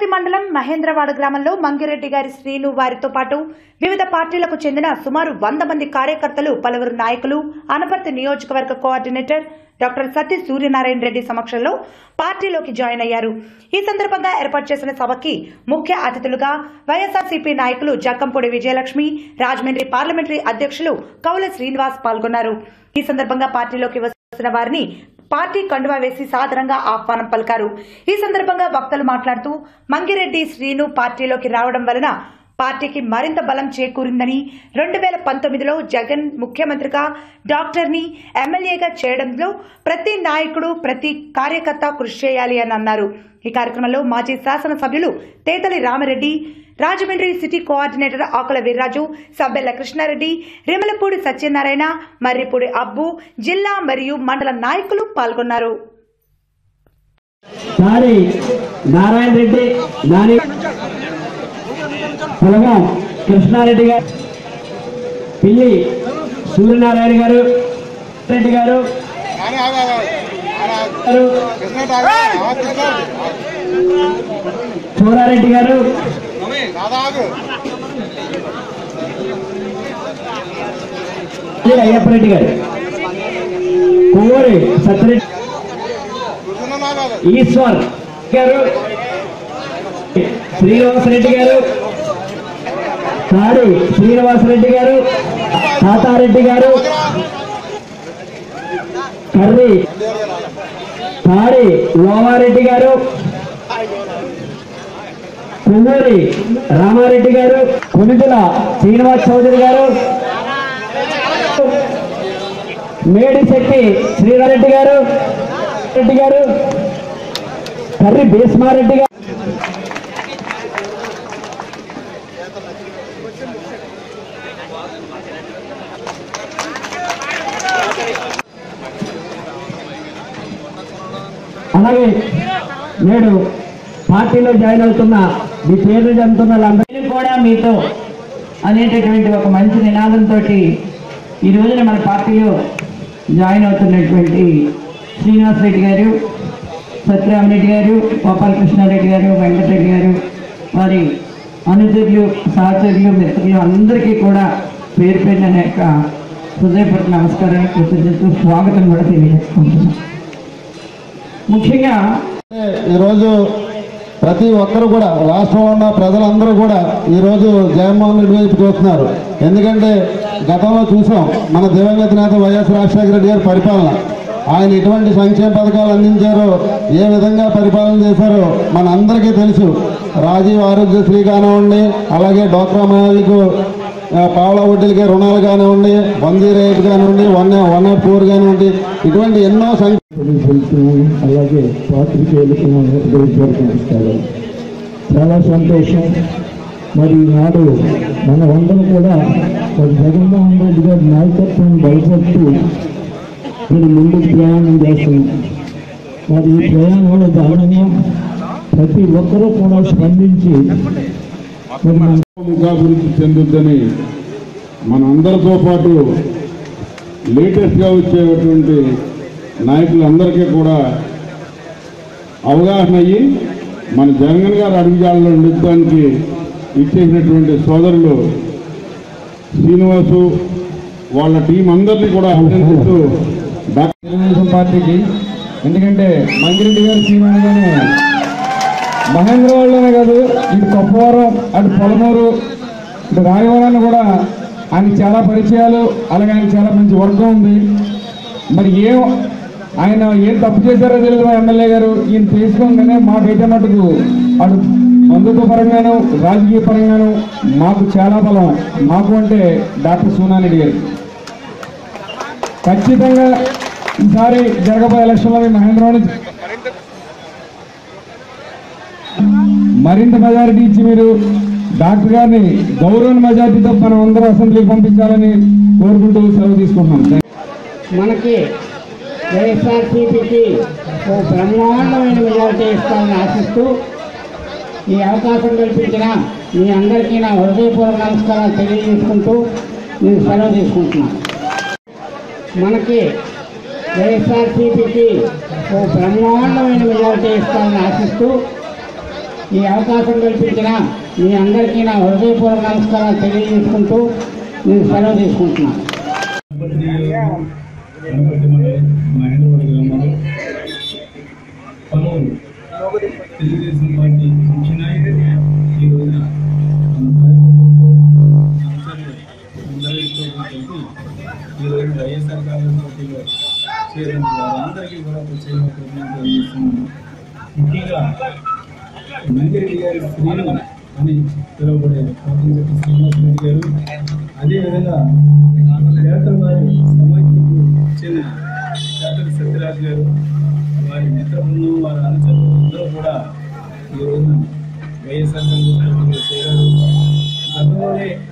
అనపర్తి మండలం మహేంద్రవాడ గ్రామంలో మంగిరెడ్డి గారి శ్రీను వారితో పాటు వివిధ పార్టీలకు చెందిన సుమారు వంద మంది కార్యకర్తలు పలువురు నాయకులు అనపర్తి నియోజకవర్గ కోఆర్డినేటర్ డాక్టర్ సత్య సూర్యనారాయణ రెడ్డి సమక్షంలో పార్టీలోకి జాయిన్ అయ్యారు ఈ సందర్భంగా ఏర్పాటు చేసిన సభకి ముఖ్య అతిథులుగా వైఎస్ఆర్సీపీ నాయకులు జక్కంపూడి విజయలక్ష్మి రాజమండ్రి పార్లమెంటరీ అధ్యక్షులు కౌల శ్రీనివాస్ పాల్గొన్నారు ఈ సందర్భంగా పార్టీలోకి వస్తున్న వారిని పార్టీ కండువా వేసి సాదరంగా ఆహ్వానం పలికారు ఈ సందర్భంగా వక్తలు మాట్లాడుతూ మంగిరెడ్డి శ్రీను పార్టీలోకి రావడం వలన పార్టీకి మరింత బలం చేకూరిందని రెండు వేల పంతొమ్మిదిలో జగన్ ముఖ్యమంత్రిగా డాక్టర్ని ఎమ్మెల్యేగా చేయడంలో ప్రతి నాయకుడు ప్రతి కార్యకర్త కృషి చేయాలి అని అన్నారు ఈ కార్యక్రమంలో మాజీ శాసనసభ్యులు తేతలి రామరెడ్డి రాజమండ్రి సిటీ కోఆర్డినేటర్ ఆకుల వీర్రాజు సబ్బెల్ల కృష్ణారెడ్డి రిమలపూడి సత్యనారాయణ మర్రిపూడి అబ్బు జిల్లా మరియు మండల నాయకులు పాల్గొన్నారు సారి నారాయణ రెడ్డి నాని పులగం కృష్ణారెడ్డి గారు పిల్లి సూర్యనారాయణ గారు రెడ్డి గారు ఆనే ఆగు, ఆగు, ఆగు. ఆగు. గారు, కృష్ణుడు ఆగు. ఆగు, కృష్ణుడు. సూరారెడ్డి గారు రాధా ఆగు. పిల్లి అయ్యప్పరెడ్డి గారు కొవ్వూరి సత్యరెడ్డి కృష్ణుడు ఆగాలి. ఈశ్వర్ గారు శ్రీనివాసరెడ్డి గారు తాడి శ్రీనివాసరెడ్డి గారు తాతారెడ్డి గారు కర్రి తాడి లోమారెడ్డి గారు కొవ్వూరి రామారెడ్డి గారు కొనిదెల శ్రీనివాస్ చౌదరి గారు మేడిశెట్టి శ్రీధరెడ్డి గారు రెడ్డి గారు కర్రి భీస్మారెడ్డి గారు అలాగే నేడు పార్టీలో జాయిన్ అవుతున్న మీ పేర్లు చెందుతున్న వాళ్ళందరినీ కూడా మీతో అనేటటువంటి ఒక మంచి నినాదంతో ఈ రోజున మన పార్టీలో జాయిన్ అవుతున్నటువంటి శ్రీనివాస్ రెడ్డి గారు సత్యరామరెడ్డి గారు గోపాలకృష్ణారెడ్డి గారు వెంకటరెడ్డి గారు వారి అనుచరులు సహచరులు మిత్రులు అందరికీ కూడా పేరు పేరున నా యొక్క హృదయపూర్వక నమస్కారాన్ని కృతజ్ఞతలు స్వాగతం కూడా తెలియజేసుకుంటున్నాను ముఖ్యంగా ఈరోజు ప్రతి ఒక్కరు కూడా రాష్ట్రంలో ఉన్న ప్రజలందరూ కూడా ఈరోజు జగన్మోహన్ రెడ్డి వైపు చూస్తున్నారు ఎందుకంటే గతంలో చూసాం మన దివంగత నేత వైఎస్ రాజశేఖర రెడ్డి గారి పరిపాలన ఆయన ఎటువంటి సంక్షేమ పథకాలు అందించారో ఏ విధంగా పరిపాలన చేశారో మన అందరికీ తెలుసు రాజీవ్ ఆరోగ్యశ్రీ కానివ్వండి అలాగే డోక్రా మహిళలకు ఆ, పావలా వడ్డీలకి రుణాలు కానివ్వండి వన్ జీరో ఎయిట్ కానివ్వండి వన్ వన్ నాట్ ఫోర్ కానివ్వండి ఇటువంటి ఎన్నో సంక్షేమ వెళ్తున్నాను అలాగే పాత్రికేయులకు నా హృదయపూర్వక చాలా సంతోషం మరి ఈనాడు మన అందరం కూడా మరి జగన్మోహన్ రెడ్డి గారి నాయకత్వం బలపడుతూ మరి ముందుకు ప్రయాణం చేస్తున్నాం మరి ఈ ప్రయాణంలో భాగంగా ప్రతి ఒక్కరూ కూడా స్పందించి మరి మన ముఖాభివృద్ధి చెందుద్దని మన అందరితో పాటు లేటెస్ట్గా వచ్చేటువంటి నాయకులందరికీ కూడా అవగాహన అయ్యి మన జగన్ గారు అడుగుజాలలో నృత్యానికి ఇచ్చేసినటువంటి సోదరులు శ్రీనివాసు వాళ్ళ టీం అందరినీ కూడా అభినందిస్తూ డాక్టర్ తెలుగుదేశం పార్టీకి ఎందుకంటే మంగిరెడ్డి గారు శ్రీమాన్ మహేంద్రవాడలోనే కాదు ఇటు కొప్పవరం అటు పొలమూరు ఇటు రాయవరాన్ని కూడా ఆయనకి చాలా పరిచయాలు అలాగే ఆయన చాలా మంచి వర్గం ఉంది మరి ఏం ఆయన ఏం తప్పు చేశారో తెలియదు మా ఎమ్మెల్యే గారు ఈయన చేసుకోగానే మాకైతే మటుకు అటు బంధుత్వ పరంగాను రాజకీయ పరంగాను మాకు చాలా బలం మాకు అంటే డాక్టర్ సోనారెడ్డి గారు ఖచ్చితంగా ఈసారి జరగబోయే ఎలక్షన్లో మీ మహేంద్రవాణి మరింత మెజారిటీ ఇచ్చి మీరు డాక్టర్ గారిని గౌరవ మెజారిటీతో మనం అందరూ అసెంబ్లీకి పంపించాలని కోరుకుంటూ సెలవు తీసుకుంటున్నాం మనకి వైఎస్ఆర్సీపీకి ఓ బ్రహ్మాండమైన మెజారిటీ ఇస్తామని ఆశిస్తూ ఈ అవకాశం కల్పించిన మీ అందరికీ నా హృదయపూర్వక నమస్కారాలు తెలియజేసుకుంటూ నేను సెలవు తీసుకుంటున్నాను మనకి వైఎస్ఆర్సీపీకి ఓ బ్రహ్మాండమైన మెజారిటీ ఇస్తామని ఆశిస్తూ ఈ అవకాశం కల్పించిన మీ అందరికీ నా హృదయపూర్వక నమస్కారాలు తెలియజేసుకుంటూ నేను సెలవు తీసుకుంటున్నాను గణపతి మండలం మహేంద్రవాడ గ్రామంలో పలువురు తెలుగుదేశం పార్టీ ముఖ్య నాయకులు ఈ రోజున మన కార్యకర్తలతో అనుచరులు అందరితో కలిసి ఈ రోజున వైఎస్ఆర్ కాంగ్రెస్ పార్టీలో చేరిన వారందరికీ కూడా ప్రత్యేక కృతజ్ఞతలు తెలియజేస్తున్నాను ముఖ్యంగా మంగిరెడ్డి గారి స్త్రీలు అని పిలువబడే పాపంచెట్టి శ్రీనివాసరెడ్డి గారు అదేవిధంగా పేదల వారి సమాఖ్యకు చెందిన డాక్టర్ సత్యరాజ్ గారు వారి మిత్ర బృందం వారి అనుచరులు అందరూ కూడా ఈ రోజున వైఎస్ఆర్ కాంగ్రెస్ పార్టీలో చేరారు గతంలోనే